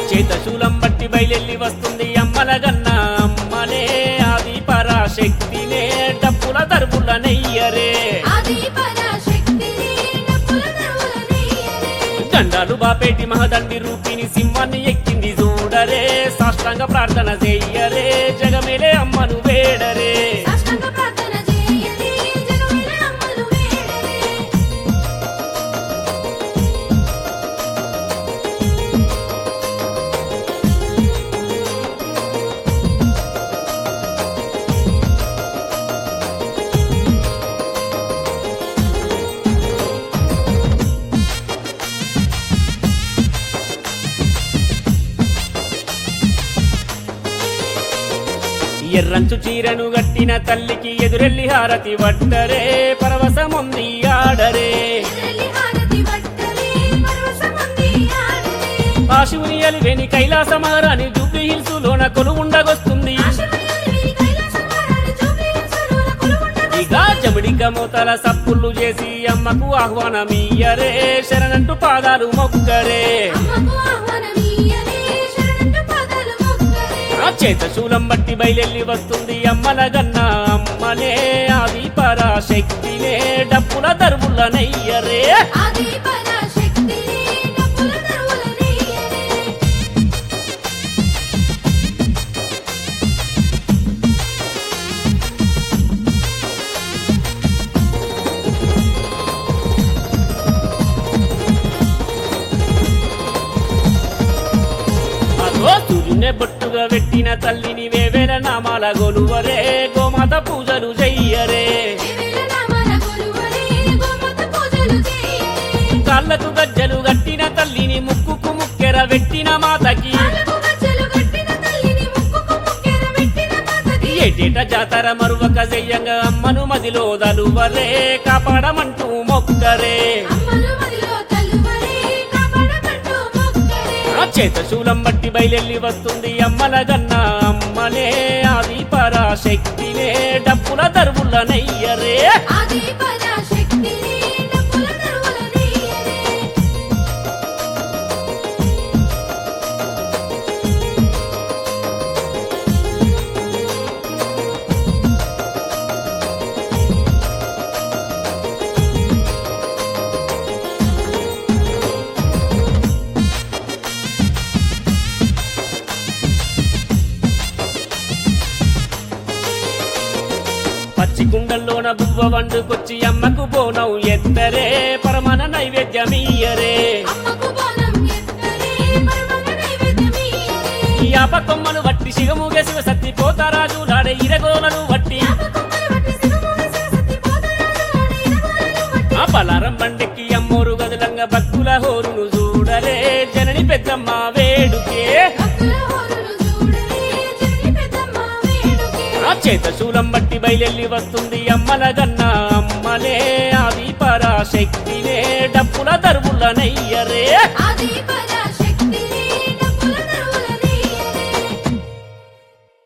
చేత శూలం బట్టి బయలెల్లి వస్తుంది అమ్మల గన్న అమ్మనే ఆది పరాశక్తినే డప్పుల తరుపుల నెయ్యరే ఆది పరాశక్తిని డప్పుల దరువుల నెయ్యరే. దండాలు బాపేటి మహదండి రూపిని సింహాన్ని ఎక్కింది చూడరే సాష్టాంగ ప్రార్థన చెయ్యరే జగమేలే అమ్మను వేడరే సాష్టాంగ ప్రార్థన చేయరే, జగమేలే అమ్మలు వేడరే. ఎర్రంచు చీరను గట్టిన తల్లికి ఎదురెల్లి హారతి వట్టరే పరవశముంది ఆడరే ఎదురెల్లి హారతి పట్టరే, పరవశముంది ఆడరే. ఆ శివుని అలివేని కైలాస మహారాణి జూబ్లీ హిల్స్ లోన కొలువుండగొస్తుంది ఆశమయ్యాలి కైలాసవారాలు చూపించురుల కొలువుండగా ఇక జమిడిక మూతల సప్పుళ్ళు చేసి అమ్మకు ఆహ్వానమీయరే శరణంటూ పాదాలు మొక్కరే అమ్మకు ఆహ్వానమీయరే, శరణంటూ పాదాలు మొక్కరే. ఆ చేత శూలం బట్టి బయలెల్లి వస్తుంది అమ్మల గన్న అమ్మనే ఆది పరాశక్తినే డప్పుల దరువుల నెయ్యరే ఆది పరాశక్తిని డప్పుల దరువుల నెయ్యరే. అదో సూర్యునే బొట్టుగా పెట్టిన తల్లిని వేవేల నామాల గొలువరే గోమాత పూజలు చెయ్యరే దేవేల నామాల కొలువరే, గోమాత పూజలు చేయరే. కాళ్ళకు గజ్జలు గట్టిన తల్లిని ముక్కుకు ముక్కెర పెట్టిన మాతకి కాళ్ళకు గజ్జెలు కట్టిన తల్లిని ముక్కుకు ముక్కెర పెట్టిన మాతకి. ఏటేట జాతర మరువక చెయ్యంగా అమ్మను మదిలో దలువరే కాపాడమంటూ మొక్కరే అమ్మలు మదిలో తల్లువరే, కాపాడమంటూ మొక్కరే. ఆ చేత శూలం బట్టి బయలెల్లి వస్తుంది అమ్మల గన్న అమ్మనే ఆది పరాశక్తినే డప్పుల దరువుల నెయ్యరే ఆది పరాశక్తిని డప్పుల దరువుల నెయ్యరే. పచ్చి కుండల్లోన బువ్వ వండుకొచ్చి అమ్మకు బోనం ఎత్తరే పరమన నైవేద్యమీయరే అమ్మకు బోనం ఎత్తరే, పరమన్న నైవేద్యమీయరే. ఈ ఆప కొమ్మలు వట్టి శివముగ శివ సత్తి పోతారాజు లాడే ఇరగోలను వట్టి యాపకొమ్మలు వట్టి శివమోగ శివసతి పోతరాజు ఆడే ఇరగోలను వట్టి. ఆ పలారం బండెక్కి అమ్మోరు గదులంగా భక్తుల హోరును చూడరే జనని పెద్దమ్మ వేడుకే భక్తుల హోరులు చూడరే, జనని పెద్దమ్మ వేడుకే. ఆ చేత శూలం బట్టి బయలెల్లి వస్తుంది అమ్మల గన్న అమ్మనే ఆది పరాశక్తినే డప్పుల దరువుల నెయ్యరే ఆది పరాశక్తిని